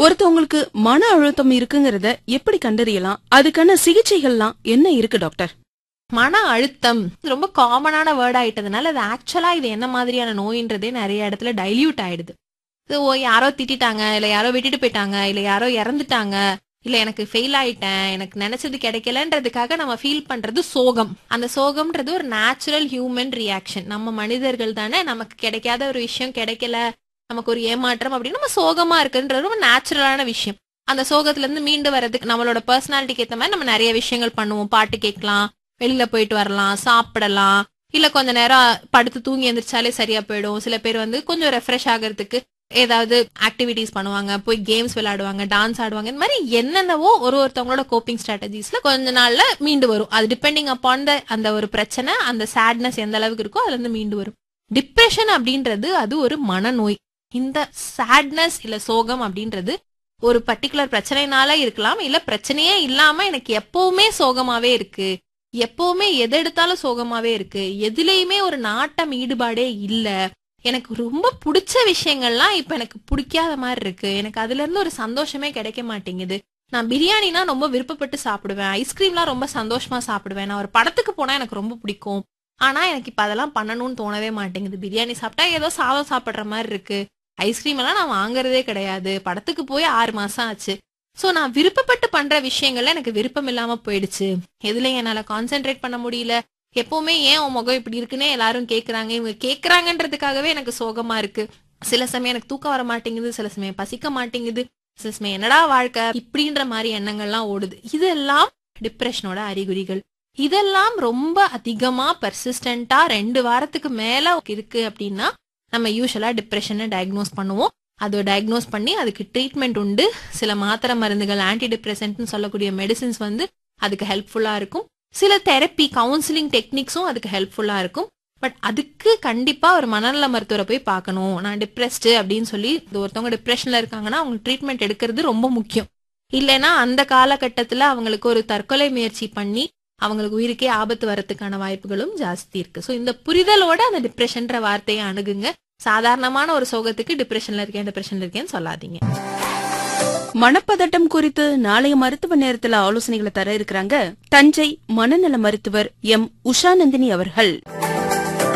ஒருத்தவங்களுக்கு மன அழுத்தம் இருக்குங்கறத எப்படி கண்டறியலாம் அதுக்கான சிகிச்சைகள்லாம் என்ன இருக்கு டாக்டர் மன அழுத்தம் ரொம்ப காமனான வேர்ட் ஆயிட்டதுனால அது ஆக்சுவலா இது என்ன மாதிரியான நோயின்றதே நிறைய இடத்துல டைல்யூட் ஆயிடுது இது ஓ யாரோ திட்டிட்டாங்க இல்ல யாரோ விட்டுட்டு போயிட்டாங்க இல்ல யாரோ இறந்துட்டாங்க இல்ல எனக்கு ஃபெயில் ஆயிட்டேன் எனக்கு நினைச்சது கிடைக்கலன்றதுக்காக நம்ம ஃபீல் பண்றது சோகம் அந்த சோகம்ன்றது ஒரு நேச்சுரல் ஹியூமன் ரியாக்ஷன் நம்ம மனிதர்கள் தானே நமக்கு கிடைக்காத ஒரு விஷயம் கிடைக்கல நமக்கு ஒரு ஏமாற்றம் அப்படின்னு நம்ம சோகமா இருக்குன்றது ரொம்ப நேச்சுரலான விஷயம் அந்த சோகத்துல இருந்து மீண்டு வர்றதுக்கு நம்மளோட பர்சனாலிட்டிக்கு ஏத்த மாதிரி நம்ம நிறைய விஷயங்கள் பண்ணுவோம் பாட்டு கேட்கலாம் வெளியில போயிட்டு வரலாம் சாப்பிடலாம் இல்ல கொஞ்ச நேரம் படுத்து தூங்கி எந்திரிச்சாலே சரியா போயிடும் சில பேர் வந்து கொஞ்சம் ரெஃப்ரெஷ் ஆகிறதுக்கு ஏதாவது ஆக்டிவிட்டிஸ் பண்ணுவாங்க போய் கேம்ஸ் விளையாடுவாங்க டான்ஸ் ஆடுவாங்க இந்த மாதிரி என்னென்னவோ ஒரு ஒருத்தவங்களோட கோப்பிங் ஸ்ட்ராட்டஜிஸ்ல கொஞ்ச நாள்ல மீண்டு வரும் அது டிபெண்டிங் அப்பான் த அந்த ஒரு பிரச்சனை அந்த சேட்னஸ் எந்த அளவுக்கு இருக்கோ அதுல இருந்து மீண்டு வரும் டிப்ரெஷன் அப்படின்றது அது ஒரு மனநோய் இந்த சேட்னஸ் இல்ல சோகம் அப்படின்றது ஒரு பர்டிகுலர் பிரச்சனைனால இருக்கலாம் இல்ல பிரச்சனையே இல்லாம எனக்கு எப்பவுமே சோகமாவே இருக்கு எப்பவுமே எது எடுத்தாலும் சோகமாவே இருக்கு எதுலயுமே ஒரு நாட்டம் ஈடுபாடே இல்ல எனக்கு ரொம்ப பிடிச்ச விஷயங்கள்லாம் இப்ப எனக்கு பிடிக்காத மாதிரி இருக்கு எனக்கு அதுல இருந்து ஒரு சந்தோஷமே கிடைக்க மாட்டேங்குது நான் பிரியாணினா ரொம்ப விருப்பப்பட்டு சாப்பிடுவேன் ஐஸ்கிரீம்லாம் ரொம்ப சந்தோஷமா சாப்பிடுவேன் நான் ஒரு படத்துக்கு போனா எனக்கு ரொம்ப பிடிக்கும் ஆனா எனக்கு இப்ப அதெல்லாம் பண்ணணும்னு தோணவே மாட்டேங்குது பிரியாணி சாப்பிட்டா ஏதோ சாதம் சாப்பிடுற மாதிரி இருக்கு ஐஸ்கிரீம் எல்லாம் நான் வாங்குறதே கிடையாது படத்துக்கு போய் ஆறு மாசம் ஆச்சு சோ நான் விருப்பப்பட்டு பண்ற விஷயங்கள்ல எனக்கு விருப்பம் இல்லாம போயிடுச்சு எதுலயும் என்னால கான்சென்ட்ரேட் பண்ண முடியல எப்பவுமே ஏன் உன் முகம் இப்படி இருக்குன்னே எல்லாரும் கேக்குறாங்க இவங்க கேக்குறாங்கன்றதுக்காகவே எனக்கு சோகமா இருக்கு சில சமயம் எனக்கு தூக்கம் வர மாட்டேங்குது சில சமயம் பசிக்க மாட்டேங்குது சில சமயம் என்னடா வாழ்க்கை இப்படின்ற மாதிரி எண்ணங்கள்லாம் ஓடுது இதெல்லாம் டிப்ரெஷனோட அறிகுறிகள் இதெல்லாம் ரொம்ப அதிகமா பர்சிஸ்டண்டா ரெண்டு வாரத்துக்கு மேல இருக்கு அப்படின்னா நம்ம யூஸ்வலா டிப்ரெஷனை டயக்னோஸ் பண்ணுவோம் அதை டயக்னோஸ் பண்ணி அதுக்கு ட்ரீட்மெண்ட் உண்டு சில மாத்திரை மருந்துகள் ஆன்டி டிப்ரெசன்ட்னு சொல்லக்கூடிய மெடிசின்ஸ் வந்து அதுக்கு ஹெல்ப்ஃபுல்லா இருக்கும் சில தெரப்பி கவுன்சிலிங் டெக்னிக்ஸும் அதுக்கு ஹெல்ப்ஃபுல்லா இருக்கும் பட் அதுக்கு கண்டிப்பா ஒரு மனநல மருத்துவரை போய் பார்க்கணும் நான் டிப்ரெஸ்டு அப்படின்னு சொல்லி இது ஒருத்தவங்க டிப்ரெஷன்ல இருக்காங்கன்னா அவங்க ட்ரீட்மெண்ட் எடுக்கிறது ரொம்ப முக்கியம் இல்லைன்னா அந்த காலகட்டத்துல அவங்களுக்கு ஒரு தற்கொலை முயற்சி பண்ணி அவங்களுக்கு உயிருக்கே ஆபத்து வரதுக்கான வாய்ப்புகளும் ஜாஸ்தி இருக்கு ஸோ இந்த புரிதலோட அந்த டிப்ரெஷன்ற வார்த்தையை அணுகுங்க சாதாரணமான ஒரு சோகத்துக்கு டிப்ரெஷன்ல இருக்கேன் டிப்ரெஷன்ல இருக்கேன்னு சொல்லாதீங்க மனப்பதட்டம் குறித்து நாளைய மருத்துவ நேரத்துல ஆலோசனைகளை தர இருக்கிறாங்க தஞ்சை மனநல மருத்துவர் எம் உஷாநந்தினி அவர்கள்